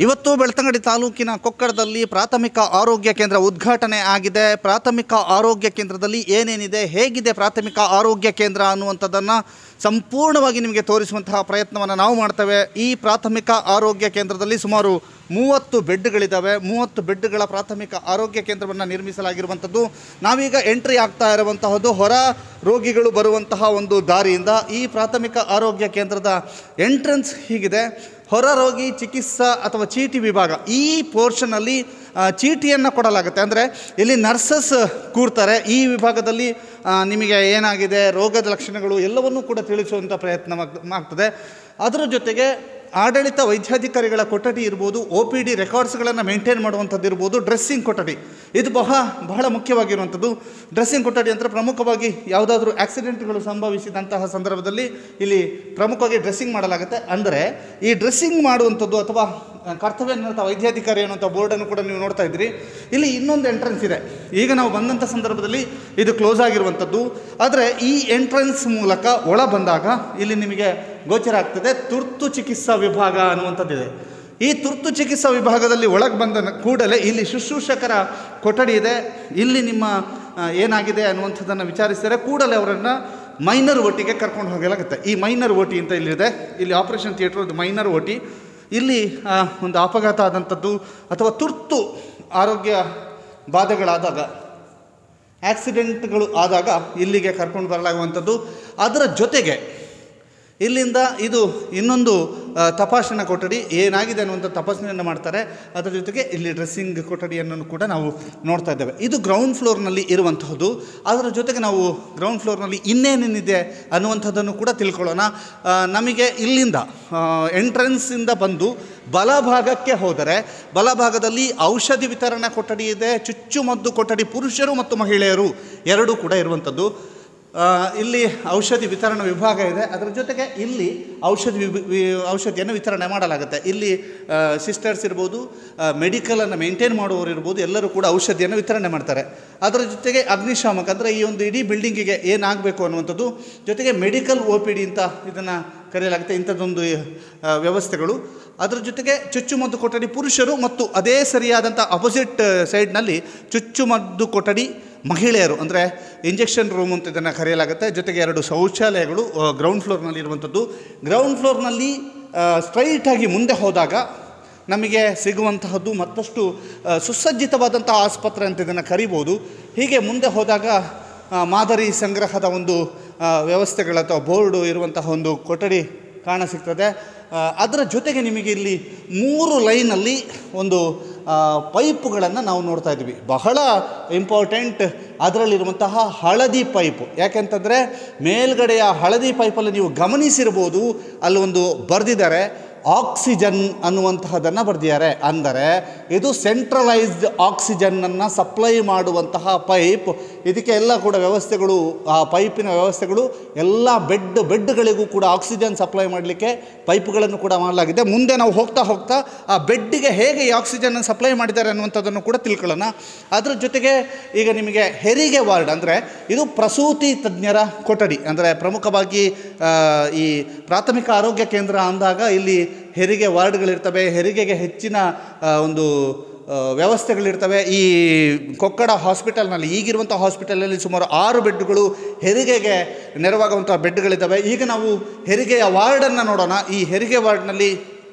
ಇವತ್ತು ಬೆಳ್ತಂಗಡಿ ತಾಲೂಕಿನ ಕೊಕ್ಕಡದಲ್ಲಿ ಪ್ರಾಥಮಿಕ ಆರೋಗ್ಯ ಕೇಂದ್ರ ಉದ್ಘಾಟನೆ ಆಗಿದೆ ಪ್ರಾಥಮಿಕ ಆರೋಗ್ಯ ಕೇಂದ್ರದಲ್ಲಿ ಏನೇನಿದೆ ಹೇಗಿದೆ ಪ್ರಾಥಮಿಕ ಆರೋಗ್ಯ ಕೇಂದ್ರ ಅನ್ನುವಂಥದ್ದನ್ನು ಸಂಪೂರ್ಣವಾಗಿ ನಿಮಗೆ ತೋರಿಸುವಂತಹ ಪ್ರಯತ್ನವನ್ನು ನಾವು ಮಾಡ್ತೇವೆ ಈ ಪ್ರಾಥಮಿಕ ಆರೋಗ್ಯ ಕೇಂದ್ರದಲ್ಲಿ ಸುಮಾರು ಮೂವತ್ತು ಬೆಡ್ಗಳಿದ್ದಾವೆ ಮೂವತ್ತು ಬೆಡ್ಗಳ ಪ್ರಾಥಮಿಕ ಆರೋಗ್ಯ ಕೇಂದ್ರವನ್ನು ನಿರ್ಮಿಸಲಾಗಿರುವಂಥದ್ದು ನಾವೀಗ ಎಂಟ್ರಿ ಆಗ್ತಾ ಇರುವಂತಹದ್ದು ಹೊರ ರೋಗಿಗಳು ಬರುವಂತಹ ಒಂದು ದಾರಿಯಿಂದ ಈ ಪ್ರಾಥಮಿಕ ಆರೋಗ್ಯ ಕೇಂದ್ರದ ಎಂಟ್ರೆನ್ಸ್ ಹೀಗಿದೆ ಹೊರ ರೋಗಿ ಚಿಕಿತ್ಸಾ ಅಥವಾ ಚೀಟಿ ವಿಭಾಗ ಈ ಪೋರ್ಷನಲ್ಲಿ ಚೀಟಿಯನ್ನು ಕೊಡಲಾಗುತ್ತೆ ಅಂದರೆ ಇಲ್ಲಿ ನರ್ಸಸ್ ಕೂರ್ತಾರೆ ಈ ವಿಭಾಗದಲ್ಲಿ ಆ, ನಿಮಗೆ ಏನಾಗಿದೆ ರೋಗದ ಲಕ್ಷಣಗಳು ಎಲ್ಲವನ್ನೂ ಕೂಡ ತಿಳಿಸುವಂಥ ಪ್ರಯತ್ನ ಆಗ್ತದೆ ಅದರ ಜೊತೆಗೆ ಆಡಳಿತ ವೈದ್ಯಾಧಿಕಾರಿಗಳ ಕೊಠಡಿ ಇರ್ಬೋದು ಒ ಪಿ ಡಿ ರೆಕಾರ್ಡ್ಸ್ಗಳನ್ನು ಮೇಂಟೈನ್ ಮಾಡುವಂಥದ್ದು ಇರ್ಬೋದು ಡ್ರೆಸ್ಸಿಂಗ್ ಕೊಠಡಿ ಇದು ಬಹ ಬಹಳ ಮುಖ್ಯವಾಗಿರುವಂಥದ್ದು ಡ್ರೆಸ್ಸಿಂಗ್ ಕೊಠಡಿ ಅಂದರೆ ಪ್ರಮುಖವಾಗಿ ಯಾವುದಾದ್ರೂ ಆಕ್ಸಿಡೆಂಟ್ಗಳು ಸಂಭವಿಸಿದಂತಹ ಸಂದರ್ಭದಲ್ಲಿ ಇಲ್ಲಿ ಪ್ರಮುಖವಾಗಿ ಡ್ರೆಸ್ಸಿಂಗ್ ಮಾಡಲಾಗುತ್ತೆ ಅಂದರೆ ಈ ಡ್ರೆಸ್ಸಿಂಗ್ ಮಾಡುವಂಥದ್ದು ಅಥವಾ ಆ, ಕರ್ತವ್ಯ ನಿರತ ವೈದ್ಯಾಧಿಕಾರಿ ಅನ್ನುವಂಥ ಬೋರ್ಡನ್ನು ಕೂಡ ನೀವು ನೋಡ್ತಾ ಇದ್ದೀರಿ ಇಲ್ಲಿ ಇನ್ನೊಂದು ಎಂಟ್ರೆನ್ಸ್ ಇದೆ ಈಗ ನಾವು ಬಂದಂಥ ಸಂದರ್ಭದಲ್ಲಿ ಇದು ಕ್ಲೋಸ್ ಆಗಿರುವಂಥದ್ದು ಆದರೆ ಈ ಎಂಟ್ರೆನ್ಸ್ ಮೂಲಕ ಒಳ ಬಂದಾಗ ಇಲ್ಲಿ ನಿಮಗೆ ಗೋಚರ ಆಗ್ತದೆ ತುರ್ತು ಚಿಕಿತ್ಸಾ ವಿಭಾಗ ಅನ್ನುವಂಥದ್ದಿದೆ ಈ ತುರ್ತು ಚಿಕಿತ್ಸಾ ವಿಭಾಗದಲ್ಲಿ ಒಳಗೆ ಬಂದ ನ- ಕೂಡಲೇ ಇಲ್ಲಿ ಶುಶ್ರೂಷಕರ ಕೊಠಡಿ ಇದೆ ಇಲ್ಲಿ ನಿಮ್ಮ ಆ, ಏನಾಗಿದೆ ಅನ್ನುವಂಥದ್ದನ್ನು ವಿಚಾರಿಸಿದರೆ ಕೂಡಲೇ ಅವರನ್ನು ಮೈನರ್ ಓಟಿಗೆ ಕರ್ಕೊಂಡು ಹೋಗಲಾಗುತ್ತೆ ಈ ಮೈನರ್ ಓಟಿ ಅಂತ ಇಲ್ಲಿದೆ ಇಲ್ಲಿ ಆಪರೇಷನ್ ಥಿಯೇಟ್ರ್ ಮೈನರ್ ಓಟಿ ಇಲ್ಲಿ ಆ, ಒಂದು ಅಪಘಾತ ಆದಂಥದ್ದು ಅಥವಾ ತುರ್ತು ಆರೋಗ್ಯ ಬಾಧೆಗಳಾದಾಗ ಆಕ್ಸಿಡೆಂಟ್ಗಳು ಆದಾಗ ಇಲ್ಲಿಗೆ ಕರ್ಕೊಂಡು ಬರಲಾಗುವಂಥದ್ದು ಅದರ ಜೊತೆಗೆ ಇಲ್ಲಿಂದ ಇದು ಇನ್ನೊಂದು ಆ, ತಪಾಸಣಾ ಕೊಠಡಿ ಏನಾಗಿದೆ ಅನ್ನುವಂಥ ತಪಾಸಣೆಯನ್ನು ಮಾಡ್ತಾರೆ ಅದರ ಜೊತೆಗೆ ಇಲ್ಲಿ ಡ್ರೆಸ್ಸಿಂಗ್ ಕೊಠಡಿಯನ್ನು ಕೂಡ ನಾವು ನೋಡ್ತಾ ಇದ್ದೇವೆ ಇದು ಗ್ರೌಂಡ್ ಫ್ಲೋರ್ನಲ್ಲಿ ಇರುವಂತಹದ್ದು ಅದರ ಜೊತೆಗೆ ನಾವು ಗ್ರೌಂಡ್ ಫ್ಲೋರ್ನಲ್ಲಿ ಇನ್ನೇನೇನಿದೆ ಅನ್ನುವಂಥದ್ದನ್ನು ಕೂಡ ತಿಳ್ಕೊಳ್ಳೋಣ ಆ, ನಮಗೆ ಇಲ್ಲಿಂದ ಎಂಟ್ರೆನ್ಸಿಂದ ಬಂದು ಬಲಭಾಗಕ್ಕೆ ಹೋದರೆ ಬಲಭಾಗದಲ್ಲಿ ಔಷಧಿ ವಿತರಣಾ ಕೊಠಡಿ ಇದೆ ಚುಚ್ಚುಮದ್ದು ಕೊಠಡಿ ಪುರುಷರು ಮತ್ತು ಮಹಿಳೆಯರು ಎರಡೂ ಕೂಡ ಇರುವಂಥದ್ದು ಆ, ಇಲ್ಲಿ ಔಷಧಿ ವಿತರಣಾ ವಿಭಾಗ ಇದೆ ಅದರ ಜೊತೆಗೆ ಇಲ್ಲಿ ಔಷಧಿ ವಿಭ- ವಿ- ಔಷಧಿಯನ್ನು ವಿತರಣೆ ಮಾಡಲಾಗುತ್ತೆ ಇಲ್ಲಿ ಸಿಸ್ಟರ್ಸ್ ಇರ್ಬೋದು ಮೆಡಿಕಲನ್ನು ಮೇಂಟೈನ್ ಮಾಡುವವರು ಇರ್ಬೋದು ಎಲ್ಲರೂ ಕೂಡ ಔಷಧಿಯನ್ನು ವಿತರಣೆ ಮಾಡ್ತಾರೆ ಅದರ ಜೊತೆಗೆ ಅಗ್ನಿಶಾಮಕ ಅಂದರೆ ಈ ಒಂದು ಇಡೀ ಬಿಲ್ಡಿಂಗಿಗೆ ಏನಾಗಬೇಕು ಅನ್ನುವಂಥದ್ದು ಜೊತೆಗೆ ಮೆಡಿಕಲ್ ಒ ಪಿ ಡಿ ಅಂತ ಇದನ್ನು ಕರೆಯಲಾಗುತ್ತೆ ಇಂಥದ್ದೊಂದು ಆ, ವ್ಯವಸ್ಥೆಗಳು ಅದರ ಜೊತೆಗೆ ಚುಚ್ಚುಮದ್ದು ಕೊಠಡಿ ಪುರುಷರು ಮತ್ತು ಅದೇ ಸರಿಯಾದಂಥ ಅಪೋಸಿಟ್ ಸೈಡ್ನಲ್ಲಿ ಚುಚ್ಚುಮದ್ದು ಕೊಠಡಿ ಮಹಿಳೆಯರು ಅಂದರೆ ಇಂಜೆಕ್ಷನ್ ರೂಮ್ ಅಂತ ಇದನ್ನು ಕರೆಯಲಾಗುತ್ತೆ ಜೊತೆಗೆ ಎರಡು ಶೌಚಾಲಯಗಳು ಗ್ರೌಂಡ್ ಫ್ಲೋರ್ನಲ್ಲಿ ಇರುವಂಥದ್ದು ಗ್ರೌಂಡ್ ಫ್ಲೋರ್ನಲ್ಲಿ ಸ್ಟ್ರೈಟಾಗಿ ಮುಂದೆ ಹೋದಾಗ ನಮಗೆ ಸಿಗುವಂತಹದ್ದು ಮತ್ತಷ್ಟು ಆ, ಸುಸಜ್ಜಿತವಾದಂಥ ಆಸ್ಪತ್ರೆ ಅಂತ ಇದನ್ನು ಕರಿಬೋದು ಹೀಗೆ ಮುಂದೆ ಹೋದಾಗ ಆ, ಮಾದರಿ ಸಂಗ್ರಹದ ಒಂದು ಆ, ವ್ಯವಸ್ಥೆಗಳ ಅಥವಾ ಬೋರ್ಡು ಇರುವಂತಹ ಒಂದು ಕೊಠಡಿ ಕಾಣಸಿಗ್ತದೆ ಆ, ಅದರ ಜೊತೆಗೆ ನಿಮಗೆ ಇಲ್ಲಿ ಮೂರು ಲೈನಲ್ಲಿ ಒಂದು ಪೈಪುಗಳನ್ನು ನಾವು ನೋಡ್ತಾ ಇದ್ವಿ ಬಹಳ ಇಂಪಾರ್ಟೆಂಟ್ ಅದರಲ್ಲಿರುವಂತಹ ಹಳದಿ ಪೈಪು ಯಾಕೆಂತಂದರೆ ಮೇಲ್ಗಡೆಯ ಹಳದಿ ಪೈಪಲ್ಲಿ ನೀವು ಗಮನಿಸಿರ್ಬೋದು ಅಲ್ಲಿ ಒಂದು ಬರೆದಿದ್ದಾರೆ ಆಕ್ಸಿಜನ್ ಅನ್ನುವಂತಹದನ್ನು ಬರೆದಿದ್ದಾರೆ ಅಂದರೆ ಇದು ಸೆಂಟ್ರಲೈಸ್ಡ್ ಆಕ್ಸಿಜನ್ನನ್ನು ಸಪ್ಲೈ ಮಾಡುವಂತಹ ಪೈಪ್ ಇದಕ್ಕೆ ಎಲ್ಲ ಕೂಡ ವ್ಯವಸ್ಥೆಗಳು ಆ ಪೈಪಿನ ವ್ಯವಸ್ಥೆಗಳು ಎಲ್ಲ ಬೆಡ್ ಬೆಡ್ಗಳಿಗೂ ಕೂಡ ಆಕ್ಸಿಜನ್ ಸಪ್ಲೈ ಮಾಡಲಿಕ್ಕೆ ಪೈಪ್ಗಳನ್ನು ಕೂಡ ಮಾಡಲಾಗಿದೆ ಮುಂದೆ ನಾವು ಹೋಗ್ತಾ ಹೋಗ್ತಾ ಆ ಬೆಡ್ಡಿಗೆ ಹೇಗೆ ಈ ಆಕ್ಸಿಜನ್ ಸಪ್ಲೈ ಮಾಡಿದ್ದಾರೆ ಅನ್ನುವಂಥದ್ದನ್ನು ಕೂಡ ತಿಳ್ಕೊಳ್ಳೋಣ ಅದರ ಜೊತೆಗೆ ಈಗ ನಿಮಗೆ ಹೆರಿಗೆ ವಾರ್ಡ್ ಅಂದರೆ ಇದು ಪ್ರಸೂತಿ ತಜ್ಞರ ಕೊಠಡಿ ಅಂದರೆ ಪ್ರಮುಖವಾಗಿ ಆ, ಈ ಪ್ರಾಥಮಿಕ ಆರೋಗ್ಯ ಕೇಂದ್ರ ಅಂದಾಗ ಇಲ್ಲಿ ಹೆರಿಗೆ ವಾರ್ಡ್ಗಳಿರ್ತವೆ ಹೆರಿಗೆಗೆ ಹೆಚ್ಚಿನ ಆ, ಒಂದು ಆ, ವ್ಯವಸ್ಥೆಗಳಿರ್ತವೆ ಈ ಕೊಕ್ಕಡ ಹಾಸ್ಪಿಟಲ್ನಲ್ಲಿ ಈಗಿರುವಂಥ ಹಾಸ್ಪಿಟಲಲ್ಲಿ ಸುಮಾರು ಆರು ಬೆಡ್ಗಳು ಹೆರಿಗೆಗೆ ನೆರವಾಗುವಂಥ ಬೆಡ್ಗಳಿದ್ದಾವೆ ಈಗ ನಾವು ಹೆರಿಗೆಯ ವಾರ್ಡನ್ನು ನೋಡೋಣ ಈ ಹೆರಿಗೆ ವಾರ್ಡ್ನಲ್ಲಿ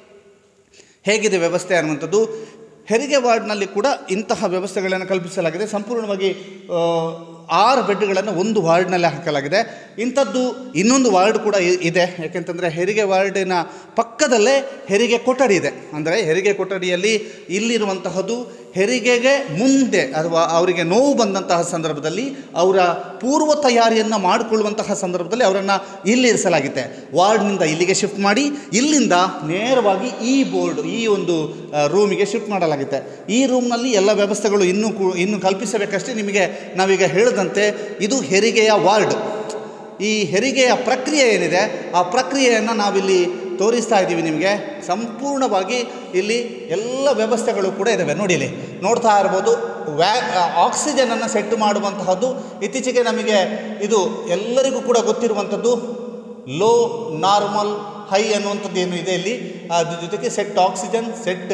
ಹೇಗಿದೆ ವ್ಯವಸ್ಥೆ ಅನ್ನುವಂಥದ್ದು ಹೆರಿಗೆ ವಾರ್ಡ್ನಲ್ಲಿ ಕೂಡ ಇಂತಹ ವ್ಯವಸ್ಥೆಗಳನ್ನು ಕಲ್ಪಿಸಲಾಗಿದೆ ಸಂಪೂರ್ಣವಾಗಿ ಆ, ಆರು ಬೆಡ್ಗಳನ್ನು ಒಂದು ವಾರ್ಡ್ನಲ್ಲಿ ಹಾಕಲಾಗಿದೆ ಇಂಥದ್ದು ಇನ್ನೊಂದು ವಾರ್ಡ್ ಕೂಡ ಇ- ಇದೆ ಯಾಕೆಂತಂದರೆ ಹೆರಿಗೆ ವಾರ್ಡಿನ ಪಕ್ಕದಲ್ಲೇ ಹೆರಿಗೆ ಕೊಠಡಿ ಇದೆ ಅಂದರೆ ಹೆರಿಗೆ ಕೊಠಡಿಯಲ್ಲಿ ಇಲ್ಲಿರುವಂತಹದ್ದು ಹೆರಿಗೆಗೆ ಮುಂದೆ ಅಥವಾ ಅವರಿಗೆ ನೋವು ಬಂದಂತಹ ಸಂದರ್ಭದಲ್ಲಿ ಅವರ ಪೂರ್ವ ತಯಾರಿಯನ್ನು ಮಾಡಿಕೊಳ್ಳುವಂತಹ ಸಂದರ್ಭದಲ್ಲಿ ಅವರನ್ನು ಇಲ್ಲಿ ಇರಿಸಲಾಗಿದೆ ವಾರ್ಡ್ನಿಂದ ಇಲ್ಲಿಗೆ ಶಿಫ್ಟ್ ಮಾಡಿ ಇಲ್ಲಿಂದ ನೇರವಾಗಿ ಈ ಬೋರ್ಡ್ ಈ ಒಂದು ಆ, ರೂಮಿಗೆ ಶಿಫ್ಟ್ ಮಾಡಲಾಗಿದೆ ಈ ರೂಮ್ನಲ್ಲಿ ಎಲ್ಲ ವ್ಯವಸ್ಥೆಗಳು ಇನ್ನೂ ಕೂ ಇನ್ನೂ ಕಲ್ಪಿಸಬೇಕಷ್ಟೇ ನಿಮಗೆ ನಾವೀಗ ಹೇಳಿದಂತೆ ಇದು ಹೆರಿಗೆಯ ವಾರ್ಡ್ ಈ ಹೆರಿಗೆಯ ಪ್ರಕ್ರಿಯೆ ಏನಿದೆ ಆ ಪ್ರಕ್ರಿಯೆಯನ್ನು ನಾವಿಲ್ಲಿ ತೋರಿಸ್ತಾ ಇದ್ದೀವಿ ನಿಮಗೆ ಸಂಪೂರ್ಣವಾಗಿ ಇಲ್ಲಿ ಎಲ್ಲ ವ್ಯವಸ್ಥೆಗಳು ಕೂಡ ಇದ್ದಾವೆ ನೋಡಿ ಇಲ್ಲಿ ನೋಡ್ತಾ ಇರ್ಬೋದು ವ್ಯಾ ಆಕ್ಸಿಜನನ್ನು ಸೆಟ್ ಮಾಡುವಂತಹದ್ದು ಇತ್ತೀಚೆಗೆ ನಮಗೆ ಇದು ಎಲ್ಲರಿಗೂ ಕೂಡ ಗೊತ್ತಿರುವಂಥದ್ದು ಲೋ ನಾರ್ಮಲ್ ಹೈ ಅನ್ನುವಂಥದ್ದು ಏನು ಇದೆ ಇಲ್ಲಿ ಅದ್ರ ಜೊತೆಗೆ set oxygen set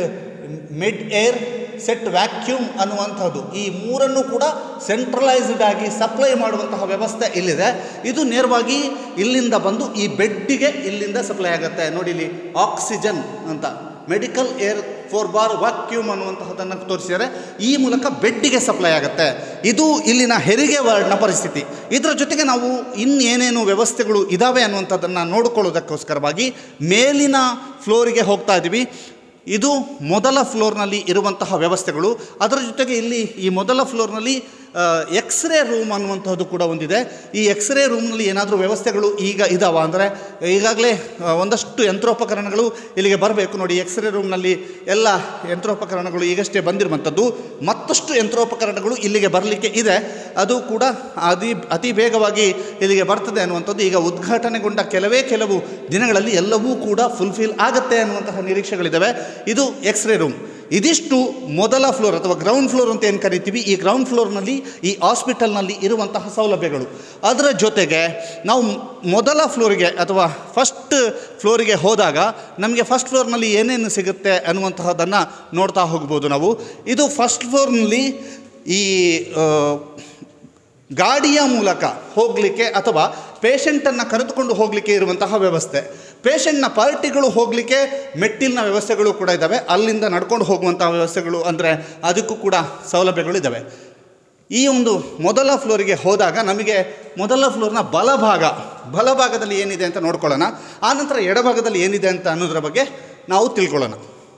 mid air set vacuum ಅನ್ನುವಂಥದ್ದು ಈ ಮೂರನ್ನು ಕೂಡ ಸೆಂಟ್ರಲೈಸ್ಡ್ ಆಗಿ ಸಪ್ಲೈ ಮಾಡುವಂತಹ ವ್ಯವಸ್ಥೆ ಇಲ್ಲಿದೆ ಇದು ನೇರವಾಗಿ ಇಲ್ಲಿಂದ ಬಂದು ಈ ಬೆಡ್ಡಿಗೆ ಇಲ್ಲಿಂದ ಸಪ್ಲೈ ಆಗುತ್ತೆ ನೋಡಿ ಇಲ್ಲಿ ಆಕ್ಸಿಜನ್ ಅಂತ medical air four bar vacuum ಅನ್ನುವಂತಹದ್ದನ್ನು ತೋರಿಸಿದರೆ ಈ ಮೂಲಕ ಬೆಡ್ಡಿಗೆ ಸಪ್ಲೈ ಆಗುತ್ತೆ ಇದು ಇಲ್ಲಿನ ಹೆರಿಗೆ ವಾರ್ಡ್ನ ಪರಿಸ್ಥಿತಿ ಇದರ ಜೊತೆಗೆ ನಾವು ಇನ್ನೇನೇನು ವ್ಯವಸ್ಥೆಗಳು ಇದ್ದಾವೆ ಅನ್ನುವಂಥದ್ದನ್ನು ನೋಡಿಕೊಳ್ಳೋದಕ್ಕೋಸ್ಕರವಾಗಿ ಮೇಲಿನ ಫ್ಲೋರಿಗೆ ಹೋಗ್ತಾ ಇದ್ದೀವಿ ಇದು ಮೊದಲ ಫ್ಲೋರ್ನಲ್ಲಿ ಇರುವಂತಹ ವ್ಯವಸ್ಥೆಗಳು ಅದರ ಜೊತೆಗೆ ಇಲ್ಲಿ ಈ ಮೊದಲ ಫ್ಲೋರ್ನಲ್ಲಿ ಎಕ್ಸ್ರೇ ರೂಮ್ ಅನ್ನುವಂಥದ್ದು ಕೂಡ ಒಂದಿದೆ ಈ ಎಕ್ಸ್ರೇ ರೂಮ್ನಲ್ಲಿ ಏನಾದರೂ ವ್ಯವಸ್ಥೆಗಳು ಈಗ ಇದಾವ ಅಂದರೆ ಈಗಾಗಲೇ ಆ, ಒಂದಷ್ಟು ಯಂತ್ರೋಪಕರಣಗಳು ಇಲ್ಲಿಗೆ ಬರಬೇಕು ನೋಡಿ ಎಕ್ಸ್ರೇ ರೂಮ್ನಲ್ಲಿ ಎಲ್ಲ ಯಂತ್ರೋಪಕರಣಗಳು ಈಗಷ್ಟೇ ಬಂದಿರುವಂಥದ್ದು ಮತ್ತಷ್ಟು ಯಂತ್ರೋಪಕರಣಗಳು ಇಲ್ಲಿಗೆ ಬರಲಿಕ್ಕೆ ಇದೆ ಅದು ಕೂಡ ಅತಿ ಅತಿ ಬೇಗವಾಗಿ ಇಲ್ಲಿಗೆ ಬರ್ತದೆ ಅನ್ನುವಂಥದ್ದು ಈಗ ಉದ್ಘಾಟನೆಗೊಂಡ ಕೆಲವೇ ಕೆಲವು ದಿನಗಳಲ್ಲಿ ಎಲ್ಲವೂ ಕೂಡ ಫುಲ್ಫಿಲ್ ಆಗುತ್ತೆ ಅನ್ನುವಂತಹ ನಿರೀಕ್ಷೆಗಳಿದ್ದಾವೆ ಇದು ಎಕ್ಸ್ರೇ ರೂಮ್ ಇದಿಷ್ಟು ಮೊದಲ ಫ್ಲೋರ್ ಅಥವಾ ಗ್ರೌಂಡ್ ಫ್ಲೋರ್ ಅಂತ ಏನು ಕರಿತೀವಿ ಈ ಗ್ರೌಂಡ್ ಫ್ಲೋರ್ನಲ್ಲಿ ಈ ಹಾಸ್ಪಿಟಲ್ನಲ್ಲಿ ಇರುವಂತಹ ಸೌಲಭ್ಯಗಳು ಅದರ ಜೊತೆಗೆ ನಾವು ಮೊದಲ ಫ್ಲೋರಿಗೆ ಅಥವಾ ಫಸ್ಟ್ ಫ್ಲೋರಿಗೆ ಹೋದಾಗ ನಮಗೆ ಫಸ್ಟ್ ಫ್ಲೋರ್ನಲ್ಲಿ ಏನೇನು ಸಿಗುತ್ತೆ ಅನ್ನುವಂತಹದ್ದನ್ನು ನೋಡ್ತಾ ಹೋಗ್ಬೋದು ನಾವು ಇದು ಫಸ್ಟ್ ಫ್ಲೋರ್ನಲ್ಲಿ ಈ ಆ, ಗಾಡಿಯ ಮೂಲಕ ಹೋಗಲಿಕ್ಕೆ ಅಥವಾ ಪೇಷಂಟನ್ನು ಕರೆದುಕೊಂಡು ಹೋಗಲಿಕ್ಕೆ ಇರುವಂತಹ ವ್ಯವಸ್ಥೆ ಪೇಷಂಟ್ನ ಪಾರ್ಟಿಗಳು ಹೋಗಲಿಕ್ಕೆ ಮೆಟ್ಟಿಲಿನ ವ್ಯವಸ್ಥೆಗಳು ಕೂಡ ಇದ್ದಾವೆ ಅಲ್ಲಿಂದ ನಡ್ಕೊಂಡು ಹೋಗುವಂತಹ ವ್ಯವಸ್ಥೆಗಳು ಅಂದರೆ ಅದಕ್ಕೂ ಕೂಡ ಸೌಲಭ್ಯಗಳು ಇದ್ದಾವೆ ಈ ಒಂದು ಮೊದಲ ಫ್ಲೋರಿಗೆ ಹೋದಾಗ ನಮಗೆ ಮೊದಲ ಫ್ಲೋರ್ನ ಬಲಭಾಗ ಬಲಭಾಗದಲ್ಲಿ ಏನಿದೆ ಅಂತ ನೋಡ್ಕೊಳ್ಳೋಣ ಆನಂತರ ಎಡಭಾಗದಲ್ಲಿ ಏನಿದೆ ಅಂತ ಅನ್ನೋದ್ರ ಬಗ್ಗೆ ನಾವು ತಿಳ್ಕೊಳ್ಳೋಣ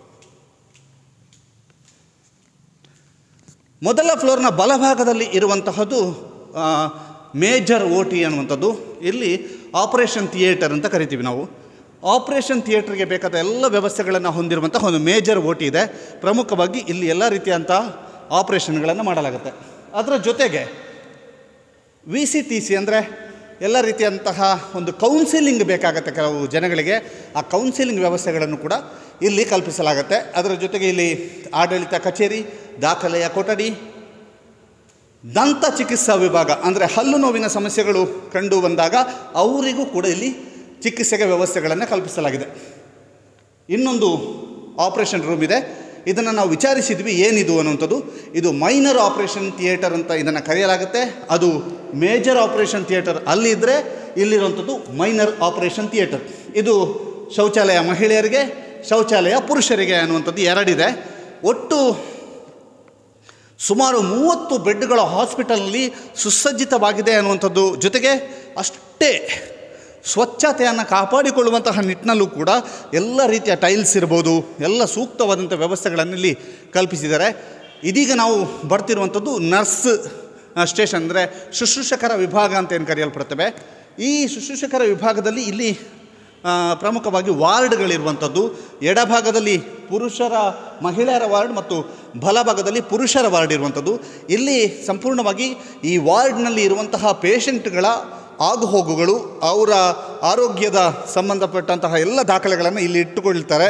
ಮೊದಲ ಫ್ಲೋರ್ನ ಬಲಭಾಗದಲ್ಲಿ ಇರುವಂತಹದ್ದು ಮೇಜರ್ ಓ ಟಿ ಅನ್ನುವಂಥದ್ದು ಇಲ್ಲಿ ಆಪರೇಷನ್ ಥಿಯೇಟರ್ ಅಂತ ಕರಿತೀವಿ ನಾವು ಆಪರೇಷನ್ ಥಿಯೇಟರ್ಗೆ ಬೇಕಾದ ಎಲ್ಲ ವ್ಯವಸ್ಥೆಗಳನ್ನು ಹೊಂದಿರುವಂತಹ ಒಂದು ಮೇಜರ್ ಓ ಟಿ ಇದೆ ಪ್ರಮುಖವಾಗಿ ಇಲ್ಲಿ ಎಲ್ಲ ರೀತಿಯಂಥ ಆಪರೇಷನ್ಗಳನ್ನು ಮಾಡಲಾಗುತ್ತೆ ಅದರ ಜೊತೆಗೆ ವಿ ಸಿ ಟಿ ಸಿ ಅಂದರೆ ಎಲ್ಲ ರೀತಿಯಂತಹ ಒಂದು ಕೌನ್ಸಿಲಿಂಗ್ ಬೇಕಾಗುತ್ತೆ ಕೆಲವು ಜನಗಳಿಗೆ ಆ ಕೌನ್ಸಿಲಿಂಗ್ ವ್ಯವಸ್ಥೆಗಳನ್ನು ಕೂಡ ಇಲ್ಲಿ ಕಲ್ಪಿಸಲಾಗುತ್ತೆ ಅದರ ಜೊತೆಗೆ ಇಲ್ಲಿ ಆಡಳಿತ ಕಚೇರಿ ದಾಖಲೆಯ ಕೊಠಡಿ ದಂತ ಚಿಕಿತ್ಸಾ ವಿಭಾಗ ಅಂದರೆ ಹಲ್ಲು ನೋವಿನ ಸಮಸ್ಯೆಗಳು ಕಂಡು ಬಂದಾಗ ಅವರಿಗೂ ಕೂಡ ಇಲ್ಲಿ ಚಿಕಿತ್ಸೆಗೆ ವ್ಯವಸ್ಥೆಗಳನ್ನು ಕಲ್ಪಿಸಲಾಗಿದೆ ಇನ್ನೊಂದು ಆಪರೇಷನ್ ರೂಮ್ ಇದೆ ಇದನ್ನು ನಾವು ವಿಚಾರಿಸಿದ್ವಿ ಏನಿದು ಅನ್ನುವಂಥದ್ದು ಇದು ಮೈನರ್ ಆಪರೇಷನ್ ಥಿಯೇಟರ್ ಅಂತ ಇದನ್ನು ಕರೆಯಲಾಗುತ್ತೆ ಅದು ಮೇಜರ್ ಆಪರೇಷನ್ ಥಿಯೇಟರ್ ಅಲ್ಲಿದ್ದರೆ ಇಲ್ಲಿರುವಂಥದ್ದು ಮೈನರ್ ಆಪರೇಷನ್ ಥಿಯೇಟರ್ ಇದು ಶೌಚಾಲಯ ಮಹಿಳೆಯರಿಗೆ ಶೌಚಾಲಯ ಪುರುಷರಿಗೆ ಅನ್ನುವಂಥದ್ದು ಎರಡಿದೆ ಒಟ್ಟು ಸುಮಾರು ಮೂವತ್ತು ಬೆಡ್ಗಳ ಹಾಸ್ಪಿಟಲ್ನಲ್ಲಿ ಸುಸಜ್ಜಿತವಾಗಿದೆ ಅನ್ನುವಂಥದ್ದು ಜೊತೆಗೆ ಅಷ್ಟೇ ಸ್ವಚ್ಛತೆಯನ್ನು ಕಾಪಾಡಿಕೊಳ್ಳುವಂತಹ ನಿಟ್ಟಿನಲ್ಲೂ ಕೂಡ ಎಲ್ಲ ರೀತಿಯ ಟೈಲ್ಸ್ ಇರ್ಬೋದು ಎಲ್ಲ ಸೂಕ್ತವಾದಂಥ ವ್ಯವಸ್ಥೆಗಳನ್ನು ಇಲ್ಲಿ ಕಲ್ಪಿಸಿದ್ದಾರೆ ಇದೀಗ ನಾವು ಬರ್ತಿರುವಂಥದ್ದು ನರ್ಸ್ ಸ್ಟೇಷನ್ ಅಂದರೆ ಶುಶ್ರೂಷಕರ ವಿಭಾಗ ಅಂತ ಏನು ಕರೆಯಲ್ಪಡ್ತವೆ ಈ ಶುಶ್ರೂಷಕರ ವಿಭಾಗದಲ್ಲಿ ಇಲ್ಲಿ ಆ, ಪ್ರಮುಖವಾಗಿ ವಾರ್ಡ್ಗಳಿರುವಂಥದ್ದು ಎಡಭಾಗದಲ್ಲಿ ಪುರುಷರ ಮಹಿಳೆಯರ ವಾರ್ಡ್ ಮತ್ತು ಬಲಭಾಗದಲ್ಲಿ ಪುರುಷರ ವಾರ್ಡ್ ಇರುವಂಥದ್ದು ಇಲ್ಲಿ ಸಂಪೂರ್ಣವಾಗಿ ಈ ವಾರ್ಡ್ನಲ್ಲಿ ಇರುವಂತಹ ಪೇಷಂಟ್ಗಳ ಆಗುಹೋಗುಗಳು ಅವರ ಆರೋಗ್ಯದ ಸಂಬಂಧಪಟ್ಟಂತಹ ಎಲ್ಲ ದಾಖಲೆಗಳನ್ನು ಇಲ್ಲಿ ಇಟ್ಟುಕೊಳ್ತಾರೆ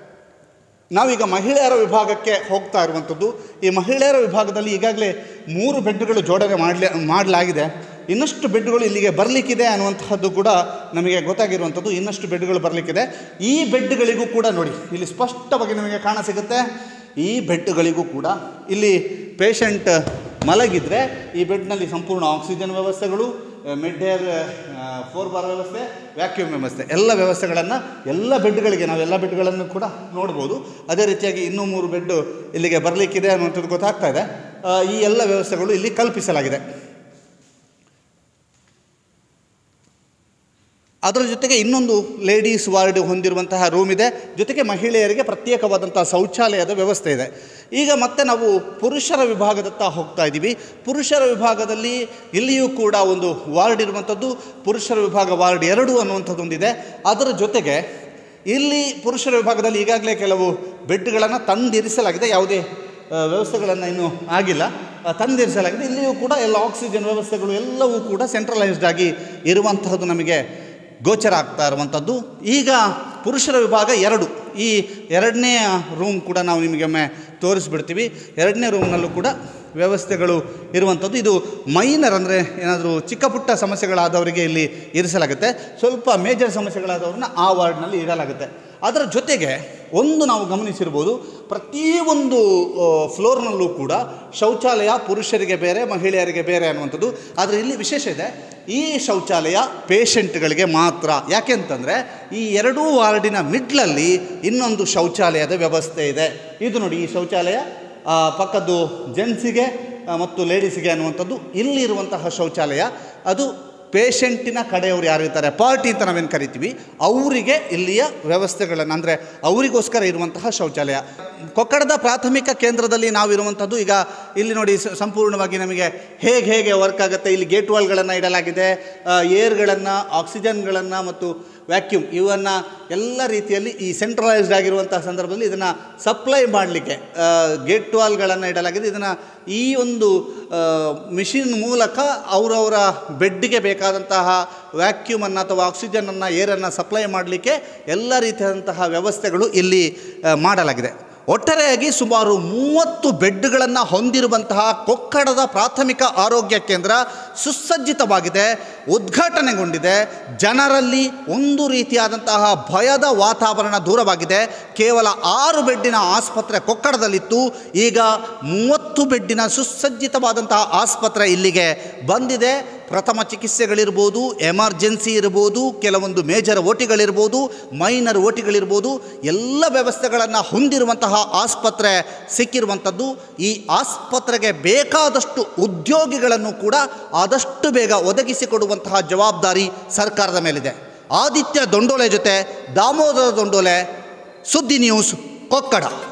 ನಾವೀಗ ಮಹಿಳೆಯರ ವಿಭಾಗಕ್ಕೆ ಹೋಗ್ತಾ ಇರುವಂಥದ್ದು ಈ ಮಹಿಳೆಯರ ವಿಭಾಗದಲ್ಲಿ ಈಗಾಗಲೇ ಮೂರು ಬೆಡ್ಗಳು ಜೋಡಣೆ ಮಾಡಲಿ ಮಾಡಲಾಗಿದೆ ಇನ್ನಷ್ಟು ಬೆಡ್ಗಳು ಇಲ್ಲಿಗೆ ಬರಲಿಕ್ಕಿದೆ ಅನ್ನುವಂತಹದ್ದು ಕೂಡ ನಮಗೆ ಗೊತ್ತಾಗಿರುವಂಥದ್ದು ಇನ್ನಷ್ಟು ಬೆಡ್ಗಳು ಬರಲಿಕ್ಕಿದೆ ಈ ಬೆಡ್ಗಳಿಗೂ ಕೂಡ ನೋಡಿ ಇಲ್ಲಿ ಸ್ಪಷ್ಟವಾಗಿ ನಮಗೆ ಕಾಣ ಸಿಗುತ್ತೆ ಈ ಬೆಡ್ಗಳಿಗೂ ಕೂಡ ಇಲ್ಲಿ ಪೇಷಂಟ್ ಮಲಗಿದರೆ ಈ ಬೆಡ್ನಲ್ಲಿ ಸಂಪೂರ್ಣ ಆಕ್ಸಿಜನ್ ವ್ಯವಸ್ಥೆಗಳು ಮಿಡ್ ಏರ್ ಫೋರ್ ಬಾರ್ ವ್ಯವಸ್ಥೆ ವ್ಯಾಕ್ಯೂಮ್ ವ್ಯವಸ್ಥೆ ಎಲ್ಲ ವ್ಯವಸ್ಥೆಗಳನ್ನು ಎಲ್ಲ ಬೆಡ್ಗಳಿಗೆ ನಾವು ಎಲ್ಲ ಬೆಡ್ಗಳನ್ನು ಕೂಡ ನೋಡ್ಬೋದು ಅದೇ ರೀತಿಯಾಗಿ ಇನ್ನೂ ಮೂರು ಬೆಡ್ ಇಲ್ಲಿಗೆ ಬರಲಿಕ್ಕಿದೆ ಅನ್ನುವಂಥದ್ದು ಗೊತ್ತಾಗ್ತಾ ಇದೆ ಆ, ಈ ಎಲ್ಲ ವ್ಯವಸ್ಥೆಗಳು ಇಲ್ಲಿ ಕಲ್ಪಿಸಲಾಗಿದೆ ಅದರ ಜೊತೆಗೆ ಇನ್ನೊಂದು ಲೇಡೀಸ್ ವಾರ್ಡ್ ಹೊಂದಿರುವಂತಹ ರೂಮ್ ಇದೆ ಜೊತೆಗೆ ಮಹಿಳೆಯರಿಗೆ ಪ್ರತ್ಯೇಕವಾದಂತಹ ಶೌಚಾಲಯದ ವ್ಯವಸ್ಥೆ ಇದೆ ಈಗ ಮತ್ತೆ ನಾವು ಪುರುಷರ ವಿಭಾಗದತ್ತ ಹೋಗ್ತಾ ಇದ್ದೀವಿ ಪುರುಷರ ವಿಭಾಗದಲ್ಲಿ ಇಲ್ಲಿಯೂ ಕೂಡ ಒಂದು ವಾರ್ಡ್ ಇರುವಂಥದ್ದು ಪುರುಷರ ವಿಭಾಗ ವಾರ್ಡ್ ಎರಡು ಅನ್ನುವಂಥದ್ದು ಒಂದಿದೆ ಅದರ ಜೊತೆಗೆ ಇಲ್ಲಿ ಪುರುಷರ ವಿಭಾಗದಲ್ಲಿ ಈಗಾಗಲೇ ಕೆಲವು ಬೆಡ್ಗಳನ್ನು ತಂದಿರಿಸಲಾಗಿದೆ ಯಾವುದೇ ಆ, ವ್ಯವಸ್ಥೆಗಳನ್ನು ಇನ್ನೂ ಆಗಿಲ್ಲ ಆ, ತಂದಿರಿಸಲಾಗಿದೆ ಇಲ್ಲಿಯೂ ಕೂಡ ಎಲ್ಲ ಆಕ್ಸಿಜನ್ ವ್ಯವಸ್ಥೆಗಳು ಎಲ್ಲವೂ ಕೂಡ ಸೆಂಟ್ರಲೈಸ್ಡ್ ಆಗಿ ಇರುವಂತಹದ್ದು ನಮಗೆ ಗೋಚರ ಆಗ್ತಾ ಇರುವಂಥದ್ದು ಈಗ ಪುರುಷರ ವಿಭಾಗ ಎರಡು ಈ ಎರಡನೇ ರೂಮ್ ಕೂಡ ನಾವು ನಿಮಗೆ ಒಮ್ಮೆ ತೋರಿಸ್ಬಿಡ್ತೀವಿ ಎರಡನೇ ರೂಮ್ನಲ್ಲೂ ಕೂಡ ವ್ಯವಸ್ಥೆಗಳು ಇರುವಂಥದ್ದು ಇದು ಮೈನರ್ ಅಂದರೆ ಏನಾದರೂ ಚಿಕ್ಕ ಪುಟ್ಟ ಸಮಸ್ಯೆಗಳಾದವರಿಗೆ ಇಲ್ಲಿ ಇರಿಸಲಾಗುತ್ತೆ ಸ್ವಲ್ಪ ಮೇಜರ್ ಸಮಸ್ಯೆಗಳಾದವ್ರನ್ನ ಆ ವಾರ್ಡ್ನಲ್ಲಿ ಇಡಲಾಗುತ್ತೆ ಅದರ ಜೊತೆಗೆ ಒಂದು ನಾವು ಗಮನಿಸಿರ್ಬೋದು ಪ್ರತಿಯೊಂದು ಆ, ಫ್ಲೋರ್ನಲ್ಲೂ ಕೂಡ ಶೌಚಾಲಯ ಪುರುಷರಿಗೆ ಬೇರೆ ಮಹಿಳೆಯರಿಗೆ ಬೇರೆ ಅನ್ನುವಂಥದ್ದು ಆದರೆ ಇಲ್ಲಿ ವಿಶೇಷ ಇದೆ ಈ ಶೌಚಾಲಯ ಪೇಷಂಟ್ಗಳಿಗೆ ಮಾತ್ರ ಯಾಕೆ ಅಂತಂದರೆ ಈ ಎರಡೂ ವಾರ್ಡಿನ ಮಿಡ್ಲಲ್ಲಿ ಇನ್ನೊಂದು ಶೌಚಾಲಯದ ವ್ಯವಸ್ಥೆ ಇದೆ ಇದು ನೋಡಿ ಈ ಶೌಚಾಲಯ ಆ, ಪಕ್ಕದ್ದು ಜೆಂಟ್ಸಿಗೆ ಆ, ಮತ್ತು ಲೇಡೀಸಿಗೆ ಅನ್ನುವಂಥದ್ದು ಇಲ್ಲಿರುವಂತಹ ಶೌಚಾಲಯ ಅದು ಪೇಷಂಟಿನ ಕಡೆಯವರು ಯಾರು ಇರ್ತಾರೆ ಪಾರ್ಟಿ ಅಂತ ನಾವೇನು ಕರಿತೀವಿ ಅವರಿಗೆ ಇಲ್ಲಿಯ ವ್ಯವಸ್ಥೆಗಳನ್ನು ಅಂದರೆ ಅವರಿಗೋಸ್ಕರ ಇರುವಂತಹ ಶೌಚಾಲಯ ಕೊಕ್ಕಡದ ಪ್ರಾಥಮಿಕ ಕೇಂದ್ರದಲ್ಲಿ ನಾವಿರುವಂಥದ್ದು ಈಗ ಇಲ್ಲಿ ನೋಡಿ ಸ- ಸಂಪೂರ್ಣವಾಗಿ ನಮಗೆ ಹೇಗೆ ಹೇಗೆ ವರ್ಕ್ ಆಗುತ್ತೆ ಇಲ್ಲಿ ಗೇಟ್ ವಾಲ್ಗಳನ್ನು ಇಡಲಾಗಿದೆ ಏರ್ಗಳನ್ನು ಆಕ್ಸಿಜನ್ಗಳನ್ನು ಮತ್ತು ವ್ಯಾಕ್ಯೂಮ್ ಇವನ್ನು ಎಲ್ಲ ರೀತಿಯಲ್ಲಿ ಈ ಸೆಂಟ್ರಲೈಸ್ಡ್ ಆಗಿರುವಂತಹ ಸಂದರ್ಭದಲ್ಲಿ ಇದನ್ನು ಸಪ್ಲೈ ಮಾಡಲಿಕ್ಕೆ ಗೇಟ್ ವಾಲ್ಗಳನ್ನು ಇಡಲಾಗಿದೆ ಇದನ್ನು ಈ ಒಂದು ಮಿಷಿನ್ ಮೂಲಕ ಅವರವರ ಬೆಡ್ಗೆ ಬೇಕಾದಂತಹ ವ್ಯಾಕ್ಯೂಮನ್ನು ಅಥವಾ ಆಕ್ಸಿಜನನ್ನು ಏರನ್ನು ಸಪ್ಲೈ ಮಾಡಲಿಕ್ಕೆ ಎಲ್ಲ ರೀತಿಯಾದಂತಹ ವ್ಯವಸ್ಥೆಗಳು ಇಲ್ಲಿ ಆ, ಮಾಡಲಾಗಿದೆ ಒಟ್ಟಾರೆಯಾಗಿ ಸುಮಾರು ಮೂವತ್ತು ಬೆಡ್ಗಳನ್ನು ಹೊಂದಿರುವಂತಹ ಕೊಕ್ಕಡದ ಪ್ರಾಥಮಿಕ ಆರೋಗ್ಯ ಕೇಂದ್ರ ಸುಸಜ್ಜಿತವಾಗಿದೆ ಉದ್ಘಾಟನೆಗೊಂಡಿದೆ ಜನರಲ್ಲಿ ಒಂದು ರೀತಿಯಾದಂತಹ ಭಯದ ವಾತಾವರಣ ದೂರವಾಗಿದೆ ಕೇವಲ ಆರು ಬೆಡ್ಡಿನ ಆಸ್ಪತ್ರೆ ಕೊಕ್ಕಡದಲ್ಲಿತ್ತು ಈಗ ಮೂವತ್ತು ಬೆಡ್ಡಿನ ಸುಸಜ್ಜಿತವಾದಂತಹ ಆಸ್ಪತ್ರೆ ಇಲ್ಲಿಗೆ ಬಂದಿದೆ ಪ್ರಥಮ ಚಿಕಿತ್ಸೆಗಳಿರ್ಬೋದು ಎಮರ್ಜೆನ್ಸಿ ಇರ್ಬೋದು ಕೆಲವೊಂದು ಮೇಜರ್ ಓಟಿಗಳಿರ್ಬೋದು ಮೈನರ್ ಓಟಿಗಳಿರ್ಬೋದು ಎಲ್ಲ ವ್ಯವಸ್ಥೆಗಳನ್ನು ಹೊಂದಿರುವಂತಹ ಆಸ್ಪತ್ರೆ ಸಿಕ್ಕಿರುವಂಥದ್ದು ಈ ಆಸ್ಪತ್ರೆಗೆ ಬೇಕಾದಷ್ಟು ಉದ್ಯೋಗಿಗಳನ್ನು ಕೂಡ ಆದಷ್ಟು ಬೇಗ ಒದಗಿಸಿಕೊಡುವಂತಹ ಜವಾಬ್ದಾರಿ ಸರ್ಕಾರದ ಮೇಲಿದೆ ಆದಿತ್ಯ ದೊಂಡೋಲೆ ಜೊತೆ ದಾಮೋದರ ದೊಂಡೋಲೆ ಸುದ್ದಿ ನ್ಯೂಸ್ ಕೊಕ್ಕಡ